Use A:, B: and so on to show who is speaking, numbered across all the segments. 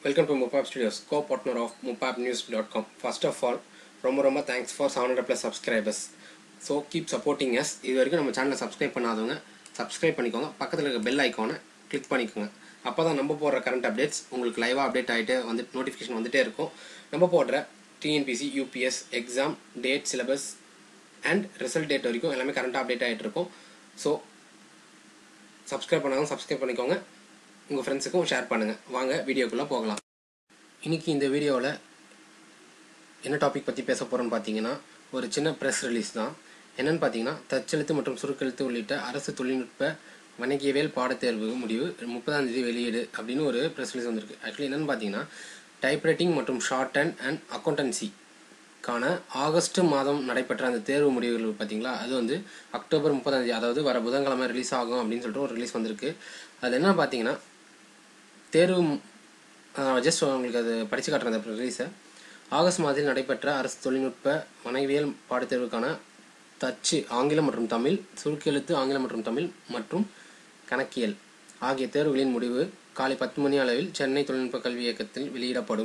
A: welcome to முப்பாப் studios co partner of முப்பாப் news dot com first of all ரொம்ப ரொம்ப thanks for seven hundred plus subscribers so keep supporting us இது வரைக்கும் நம்ம சேனலை சப்ஸ்கிரைப் பண்ணாதவங்க சப்ஸ்கிரைப் பண்ணிக்கோங்க பக்கத்தில் இருக்க பெல் ஐக்கானை கிளிக் பண்ணிக்கோங்க அப்போ தான் நம்ம போடுற கரண்ட் அப்டேட்ஸ் உங்களுக்கு லைவாக அப்டேட் ஆகிட்டு வந்து நோட்டிஃபிகேஷன் வந்துட்டே இருக்கும் நம்ம போடுற TNPSC UPSC exam date syllabus and result date வரைக்கும் எல்லாமே கரண்ட்டாக அப்டேட் ஆகிட்டு இருக்கும் ஸோ சப்ஸ்கிரைப் பண்ணாலும் சப்ஸ்கிரைப் பண்ணிக்கோங்க உங்கள் ஃப்ரெண்ட்ஸுக்கும் ஷேர் பண்ணுங்கள் வாங்க வீடியோக்குள்ளே போகலாம் இன்னைக்கு இந்த வீடியோவில் என்ன டாபிக் பற்றி பேச போகிறோன்னு பார்த்தீங்கன்னா ஒரு சின்ன ப்ரெஸ் ரிலீஸ் தான் என்னன்னு பார்த்தீங்கன்னா தச்செழுத்து மற்றும் சுருக்கெழுத்து உள்ளிட்ட அரசு தொழில்நுட்ப வணிகவியல் பாடத்தேர்வு முடிவு முப்பதாம் தேதி வெளியீடு அப்படின்னு ஒரு ப்ரெஸ் ரிலீஸ் வந்திருக்கு ஆக்சுவலி என்னன்னு பார்த்தீங்கன்னா டைப்ரைட்டிங் மற்றும் ஷார்ட் அண்ட் அண்ட் அக்கௌண்டன்சி கான ஆகஸ்ட் மாதம் நடைபெற்ற அந்த தேர்வு முடிவுகள் பார்த்தீங்களா அது வந்து அக்டோபர் முப்பதாம் தேதி அதாவது வர புதன்கிழமை ரிலீஸ் ஆகும் அப்படின்னு சொல்லிட்டு ஒரு ரிலீஸ் வந்திருக்கு அது என்ன பார்த்தீங்கன்னா தேர்வு ஜஸ்ட் உங்களுக்கு அது படித்து காட்டுறேன் அந்த ரிலீஸை ஆகஸ்ட் மாதத்தில் நடைபெற்ற அரசு தொழில்நுட்ப வனைவியல் பாடத்தேர்வுக்கான தச்சு ஆங்கிலம் மற்றும் தமிழ் சுருக்கெழுத்து ஆங்கிலம் மற்றும் தமிழ் மற்றும் கணக்கியல் ஆகிய தேர்வுகளின் முடிவு காலை பத்து மணி அளவில் சென்னை தொழில்நுட்ப கல்வி இயக்கத்தில் வெளியிடப்படும்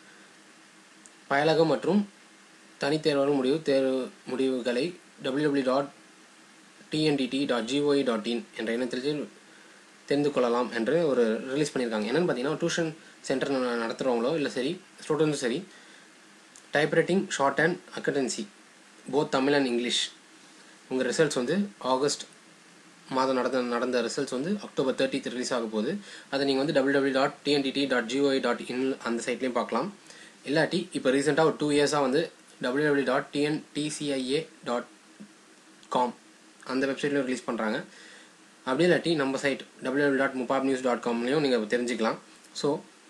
A: பயலகம் மற்றும் தனித்தேர்வாளர் முடிவு தேர்வு முடிவுகளை W dot TNDT dot GOE dot in என்ற இணையத்தில் தெரிந்து கொள்ளலாம் என்று ஒரு ரிலீஸ் பண்ணியிருக்காங்க என்னென்னு பார்த்தீங்கன்னா டியூஷன் சென்டர் நடத்துகிறவங்களோ இல்லை சரி ஸ்டூடெண்ட்ஸும் சரி typewriting shorthand accountancy both Tamil and English உங்கள் ரிசல்ட்ஸ் வந்து ஆகஸ்ட் மாதம் நடந்த நடந்த ரிசல்ட்ஸ் வந்து அக்டோபர் தேர்ட்டித் ரிலீஸ் ஆக போகுது அதை நீங்கள் வந்து W W dot TNDT dot GOI dot in அந்த சைட்லேயும் பார்க்கலாம் இல்லாட்டி இப்போ ரீசெண்டாக ஒரு டூ இயர்ஸாக வந்து W W dot TNDCIA dot com அந்த வெப்சைட்லையும் ரிலீஸ் பண்ணுறாங்க அப்படி இல்லாட்டி நம்ம சைட் டபிள்யூ டாட் முபாப் நியூஸ் டாட் காம்லையும் நீங்கள் தெரிஞ்சுக்கலாம் ஸோ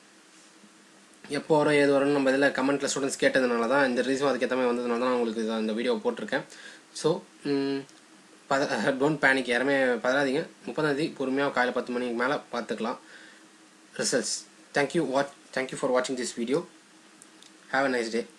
A: எப்போ வரும் ஏது வரும்னு நம்ம இதில் கமெண்ட்டில் ஸ்டூடெண்ட்ஸ் கேட்டதுனால தான் இந்த ரீசன் அதுக்கேற்ற மாதிரி வந்ததுனால தான் நான் உங்களுக்கு இதை இந்த வீடியோ போட்டிருக்கேன் ஸோ பத டோன்ட் பேனிக் யாருமே பதறாதீங்க முப்பதாந்தேதி பொறுமையாக காலையில் பத்து மணிக்கு மேலே பார்த்துக்கலாம் results thank you watch thank you for வாட்சிங் this video have a nice day